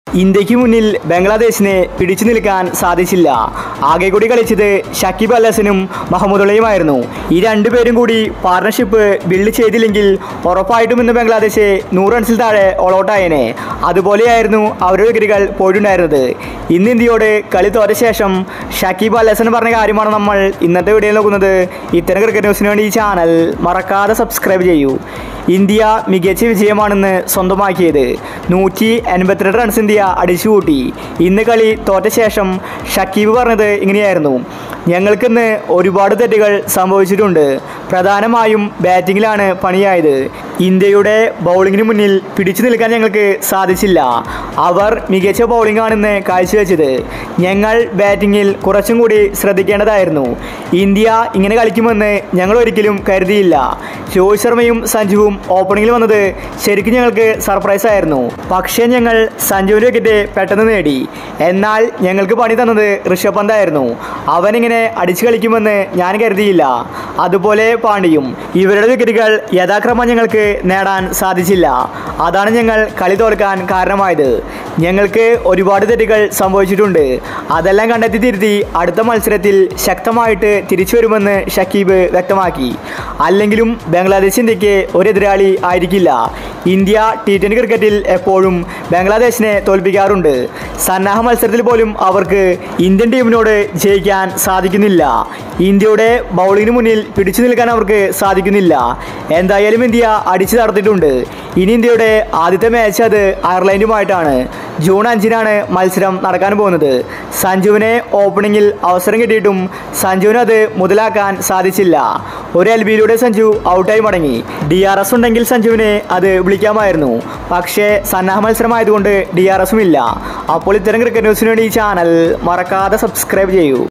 ഇന്ത്യക്ക് മുന്നിൽ ബംഗ്ലാദേശിനെ പിടിച്ചു നിൽക്കാൻ സാധിച്ചില്ല ആകെ കൂടി കളിച്ചത് ഷക്കീബ് അൽ ഹസനും മഹമ്മദുള്ളയുമായിരുന്നു ഈ രണ്ടുപേരും കൂടി പാർട്ണർഷിപ്പ് ബിൽഡ് ചെയ്തില്ലെങ്കിൽ ഉറപ്പായിട്ടും ഇന്ന് ബംഗ്ലാദേശ് നൂറ് റൺസിൽ താഴെ ഓളൗട്ടായേനെ അതുപോലെയായിരുന്നു അവരുടെ വിക്കറ്റുകൾ പോയിട്ടുണ്ടായിരുന്നത് ഇന്ന് ഇന്ത്യയോട് കളി തോറ്റ ശേഷം ഷക്കീബ് അൽ ഹസൻ പറഞ്ഞ കാര്യമാണ് നമ്മൾ ഇന്നത്തെ വീഡിയോയിൽ നോക്കുന്നത് ഇത്തരം ക്രിക്കറ്റ് ന്യൂസിന് വേണ്ടി ഈ ചാനൽ മറക്കാതെ സബ്സ്ക്രൈബ് ചെയ്യൂ ഇന്ത്യ മികച്ച വിജയമാണെന്ന് സ്വന്തമാക്കിയത് നൂറ്റി എൺപത്തിരണ്ട് റൺസ് ഇന്ത്യ അടിച്ചുകൂട്ടി ഇന്ന് കളി തോറ്റ ശേഷം ഷക്കീബ് പറഞ്ഞത് ഇങ്ങനെയായിരുന്നു ഞങ്ങൾക്കിന്ന് ഒരുപാട് തെറ്റുകൾ സംഭവിച്ചിട്ടുണ്ട് പ്രധാനമായും ബാറ്റിങ്ങിലാണ് പണിയായത് ഇന്ത്യയുടെ ബൗളിങ്ങിന് മുന്നിൽ പിടിച്ചു നിൽക്കാൻ ഞങ്ങൾക്ക് സാധിച്ചില്ല അവർ മികച്ച ബൗളിംഗ് ആണെന്ന് കാഴ്ചവെച്ചത് ഞങ്ങൾ ബാറ്റിങ്ങിൽ കുറച്ചും കൂടി ശ്രദ്ധിക്കേണ്ടതായിരുന്നു ഇന്ത്യ ഇങ്ങനെ കളിക്കുമെന്ന് ഞങ്ങൾ ഒരിക്കലും കരുതിയില്ല രോഹിത് ശർമ്മയും സഞ്ജുവും ഓപ്പണിങ്ങിൽ വന്നത് ശരിക്കും ഞങ്ങൾക്ക് സർപ്രൈസ് ആയിരുന്നു പക്ഷേ ഞങ്ങൾ സഞ്ജുവിൻ്റെ വിക്കറ്റ് പെട്ടെന്ന് നേടി എന്നാൽ ഞങ്ങൾക്ക് പണി തന്നത് ഋഷഭ് പന്തായിരുന്നു അവനിങ്ങനെ അടിച്ചു കളിക്കുമെന്ന് ഞാൻ കരുതിയില്ല അതുപോലെ പാണ്ഡ്യയും ഇവരുടെ വിക്കറ്റുകൾ യഥാക്രമം ഞങ്ങൾക്ക് നേടാൻ സാധിച്ചില്ല അതാണ് ഞങ്ങൾ കളി തോൽക്കാൻ കാരണമായത് ഞങ്ങൾക്ക് ഒരുപാട് തെറ്റുകൾ സംഭവിച്ചിട്ടുണ്ട് അതെല്ലാം കണ്ടെത്തി തിരുത്തി അടുത്ത മത്സരത്തിൽ ശക്തമായിട്ട് തിരിച്ചു വരുമെന്ന് ഷക്കീബ് വ്യക്തമാക്കി അല്ലെങ്കിലും ബംഗ്ലാദേശ് ഇന്ത്യക്ക് ഒരു എതിരാളി ആയിരിക്കില്ല ഇന്ത്യ ടി ട്വൻ്റി ക്രിക്കറ്റിൽ എപ്പോഴും ബംഗ്ലാദേശിനെ തോൽപ്പിക്കാറുണ്ട് സന്നാഹ മത്സരത്തിൽ പോലും അവർക്ക് ഇന്ത്യൻ ടീമിനോട് ജയിക്കാൻ സാധിക്കുന്നില്ല ഇന്ത്യയുടെ ബൗളിങ്ങിന് മുന്നിൽ പിടിച്ചു നിൽക്കാൻ അവർക്ക് സാധിക്കുന്നില്ല എന്തായാലും ഇന്ത്യ അടിച്ചു നടത്തിയിട്ടുണ്ട് ഇനി ഇന്ത്യയുടെ ആദ്യത്തെ മാച്ച് അത് അയർലൻഡുമായിട്ടാണ് ജൂൺ അഞ്ചിനാണ് മത്സരം നടക്കാൻ പോകുന്നത് സഞ്ജുവിനെ ഓപ്പണിങ്ങിൽ അവസരം കിട്ടിയിട്ടും സഞ്ജുവിന് അത് മുതലാക്കാൻ സാധിച്ചില്ല ഒരു എൽ ബിയിലൂടെ സഞ്ജു ഔട്ടായി മടങ്ങി ഡി ആർ എസ് ഉണ്ടെങ്കിൽ സഞ്ജുവിനെ അത് വിളിക്കാമായിരുന്നു പക്ഷേ സന്നാഹ മത്സരമായതുകൊണ്ട് ഡി ആർ എസും ഇല്ല അപ്പോൾ ഇത്തരം ക്രിക്കറ്റ് ന്യൂസിന് വേണ്ടി ഈ ചാനൽ മറക്കാതെ സബ്സ്ക്രൈബ് ചെയ്യൂ